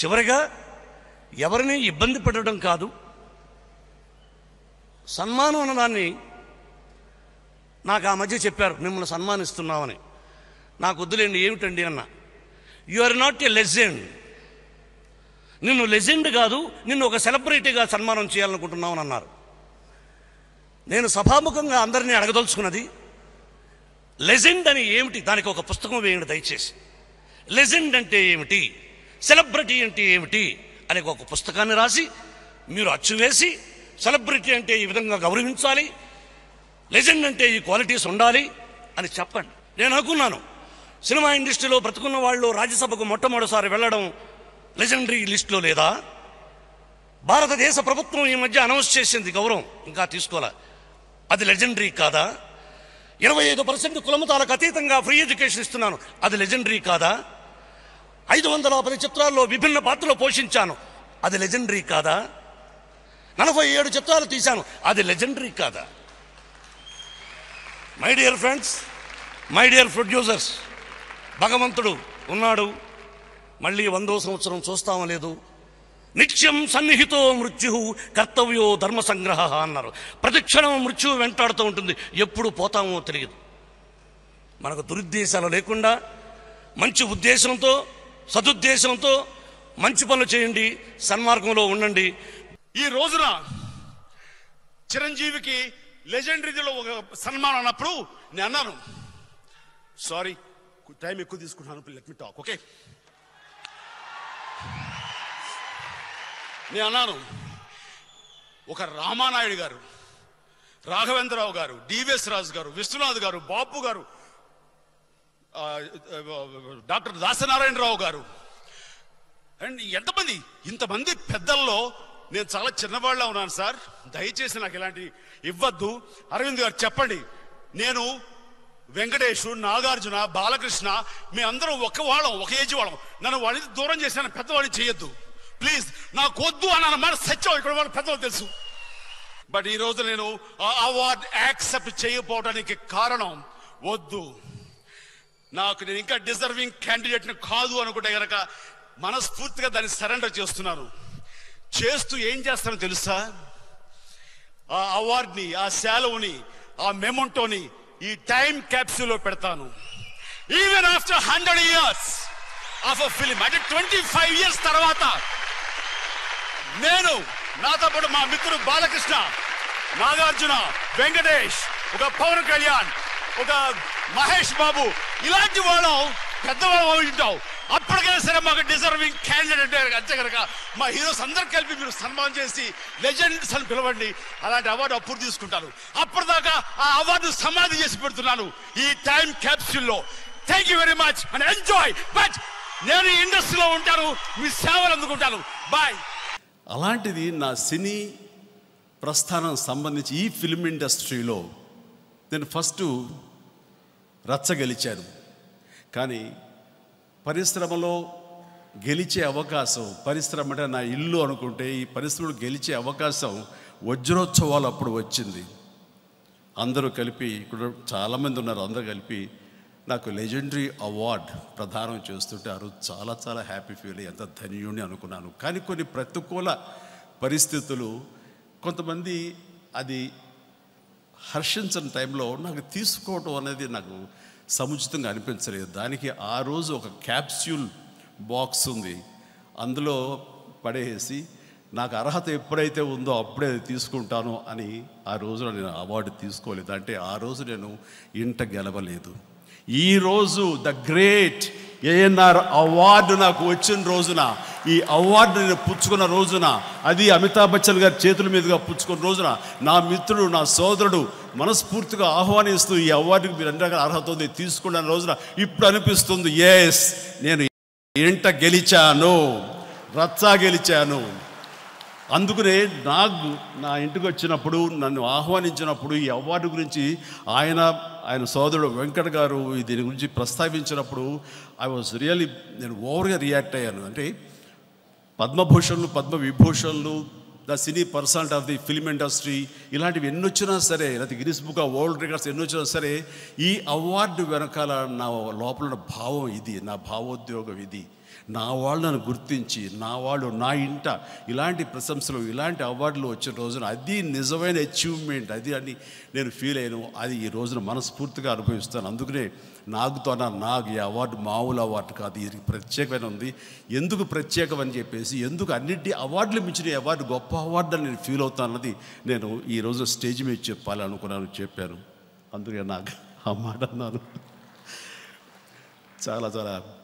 చివరిగా ఎవరిని ఇబ్బంది పెట్టడం కాదు సన్మానం అన్నదాన్ని నాకు ఆ మధ్య చెప్పారు మిమ్మల్ని సన్మానిస్తున్నామని నాకు వద్దులేండి ఏమిటండి అన్న you are not a legend నిన్ను లెజెండ్ కాదు నిన్ను ఒక సెలబ్రిటీగా సన్మానం చేయాలనుకుంటున్నామని అన్నారు నేను సభాముఖంగా అందరినీ అడగదలుచుకున్నది లెజెండ్ అని ఏమిటి దానికి ఒక పుస్తకం వేయండి దయచేసి లెజెండ్ అంటే ఏమిటి సెలబ్రిటీ అంటే ఏమిటి అనే ఒక పుస్తకాన్ని రాసి మీరు అచ్చు వేసి సెలబ్రిటీ అంటే ఈ విధంగా గౌరవించాలి లెజెండ్ అంటే ఈ క్వాలిటీస్ ఉండాలి అని చెప్పండి నేను అనుకున్నాను సినిమా ఇండస్ట్రీలో బ్రతుకున్న వాళ్ళు రాజ్యసభకు మొట్టమొదటిసారి వెళ్ళడం లెజెండరీ లిస్టులో లేదా భారతదేశ ప్రభుత్వం ఈ మధ్య అనౌన్స్ చేసింది గౌరవం ఇంకా తీసుకోలే అది లెజెండరీ కాదా ఇరవై ఐదు పర్సెంట్ కులమతాలకు అతీతంగా ఫ్రీ ఎడ్యుకేషన్ ఇస్తున్నాను అది లెజెండరీ కాదా ఐదు వందల పది చిత్రాల్లో విభిన్న పాత్రలు పోషించాను అది లెజెండరీ కాదా నలభై ఏడు చిత్రాలు తీశాను అది లెజెండరీ కాదా my dear friends my dear producers భగవంతుడు ఉన్నాడు మళ్ళీ వందో సంవత్సరం చూస్తామో లేదు నిత్యం సన్నిహితో మృత్యు కర్తవ్యో ధర్మ సంగ్రహ అన్నారు ప్రతిక్షణం మృత్యువు వెంటాడుతూ ఉంటుంది ఎప్పుడు పోతామో తెలియదు మనకు దురుద్దేశాలు లేకుండా మంచి ఉద్దేశంతో సదుద్దేశంతో మంచి పనులు చేయండి సన్మార్గంలో ఉండండి ఈ రోజున చిరంజీవికి లెజెండరీలో ఒక సన్మానం అన్నప్పుడు నేను అన్నాను సారీ టైం ఎక్కువ తీసుకుంటున్నాను లెట్ మీ టాక్ ఓకే నేను అన్నాను ఒక రామానాయుడు గారు రాఘవేంద్రరావు గారు డివిఎస్ రాజు గారు విశ్వనాథ్ గారు బాపు గారు ఆ, ఆ, డాక్టర్ దాసనారాయణరావు గారు అండ్ ఎంతమంది ఇంతమంది పెద్దల్లో నేను చాలా చిన్నవాళ్ళ ఉన్నాను సార్ దయచేసి నాకు ఇలాంటి ఇవ్వద్దు అరవింద్ గారు చెప్పండి నేను వెంకటేష్ నాగార్జున బాలకృష్ణ మీ అందరం ఒక వాళ్ళం ఒక ఏజ్ వాళ్ళం నన్ను వాళ్ళని దూరం చేసిన పెద్దవాడిని చేయొద్దు ప్లీజ్ నాకు వద్దు అని అన్నమాట సత్యం ఇక్కడ వాళ్ళు పెద్దవాళ్ళు తెలుసు బట్ ఈ రోజు నేను ఆ అవార్డ్ యాక్సెప్ట్ చేయకపోవడానికి కారణం వద్దు నాకు నేను ఇంకా డిజర్వింగ్ క్యాండిడేట్ కాదు అనుకుంటే గనక మనస్ఫూర్తిగా దాన్ని సరెండర్ చేస్తున్నాను చేస్తూ ఏం చేస్తానో తెలుసా ఆ అవార్డ్ని ఆ శాలువని ఆ మెమొంటోని ఈ టైం క్యాప్సూల్లో పెడతాను even after hundred years of a film అంటే ట్వంటీ ఫైవ్ ఇయర్స్ తర్వాత నేను నాతో పాటు మా మిత్రుడు బాలకృష్ణ నాగార్జున వెంకటేష్ ఒక పవన్ కళ్యాణ్ ఒక మహేష్ బాబు ఇలాంటి వాళ్ళం పెద్దవాళ్ళం ఉంటాం అప్పటికైనా సరే మాకు డిజర్వింగ్ క్యాండిడేట్ అంతే కనుక మా హీరోస్ అందరు కలిపి మీరు సన్మానం చేసి లెజెండ్స్ అని పిలవండి అలాంటి అవార్డు అప్పుడు తీసుకుంటాను అప్పటిదాకా ఆ అవార్డు సమాధి చేసి పెడుతున్నాను ఈ టైం క్యాప్సూల్లో thank you very much and enjoy but నేను ఈ ఇండస్ట్రీలో ఉంటాను మీ సేవలు అందుకుంటాను బాయ్ అలాంటిది నా సినీ ప్రస్థానం సంబంధించి ఈ ఫిల్మ్ ఇండస్ట్రీలో నేను ఫస్ట్ రచ్చగలిచాను కానీ పరిశ్రమలో గెలిచే అవకాశం పరిశ్రమ అంటే నా ఇల్లు అనుకుంటే ఈ పరిశ్రమలో గెలిచే అవకాశం వజ్రోత్సవాలు అప్పుడు వచ్చింది అందరూ కలిపి ఇక్కడ చాలామంది ఉన్నారు అందరూ కలిపి నాకు లెజెండరీ అవార్డ్ ప్రదానం చేస్తుంటే ఆ రోజు చాలా చాలా హ్యాపీ ఫీల్ అయ్యి ఎంత ధన్యుని అనుకున్నాను కానీ కొన్ని ప్రతికూల పరిస్థితులు కొంతమంది అది హర్షించని టైంలో నాకు తీసుకోవటం అనేది నాకు సముచితంగా అనిపించలేదు దానికి ఆ రోజు ఒక క్యాప్స్యూల్ బాక్స్ ఉంది అందులో పడేసి నాకు అర్హత ఎప్పుడైతే ఉందో అప్పుడే అది తీసుకుంటాను అని ఆ రోజున నేను అవార్డు తీసుకోలేదు అంటే ఆ రోజు నేను ఇంట గెలవలేదు ఈ రోజు ద గ్రేట్ ఏఎన్ఆర్ అవార్డు నాకు వచ్చిన రోజున ఈ అవార్డు నేను పుచ్చుకున్న రోజున అది అమితాబ్ బచ్చన్ గారి చేతుల మీదుగా పుచ్చుకున్న రోజున నా మిత్రుడు నా సోదరుడు మనస్ఫూర్తిగా ఆహ్వానిస్తూ ఈ అవార్డుకి మీరు అన్ని రకాల అర్హత ఉంది తీసుకున్న రోజున ఇప్పుడు అనిపిస్తుంది ఎస్ నేను ఇంట గెలిచాను రచ్చా గెలిచాను అందుకనే నాకు నా ఇంటికి వచ్చినప్పుడు నన్ను ఆహ్వానించినప్పుడు ఈ అవార్డు గురించి ఆయన ఆయన సోదరుడు వెంకట్ గారు దీని గురించి ప్రస్తావించినప్పుడు ఐ వాజ్ రియల్లీ నేను ఓవర్గా రియాక్ట్ అయ్యాను అంటే పద్మభూషణ్లు పద్మ విభూషణ్లు the cine personality of the film industry ఇలాంటివి ఎన్ని వచ్చినా సరే లేకపోతే Guinness book of world records ఎన్ని వచ్చినా సరే ఈ అవార్డు వెనకాల నా లోపల ఉన్న భావం ఇది నా భావోద్యోగం ఇది నా వాళ్ళు నన్ను గుర్తించి నా వాళ్ళు నా ఇంట ఇలాంటి ప్రశంసలు ఇలాంటి అవార్డులు వచ్చిన రోజున అది నిజమైన అచీవ్మెంట్ అది అని నేను ఫీల్ అయ్యాను అది ఈ రోజున మనస్ఫూర్తిగా అనుభవిస్తాను అందుకనే నాకుతో నాకు ఈ అవార్డు మామూలు అవార్డు కాదు ఇది ప్రత్యేకమైన ఉంది ఎందుకు ప్రత్యేకం అని చెప్పేసి ఎందుకు అన్నిటి అవార్డులు మించిన ఈ అవార్డు గొప్ప అవార్డు అని నేను ఫీల్ అవుతాను అన్నది నేను ఈరోజు స్టేజ్ మీద చెప్పాలనుకున్నాను చెప్పాను అందుకే నాకు ఆ మాట అన్నాను చాలా చాలా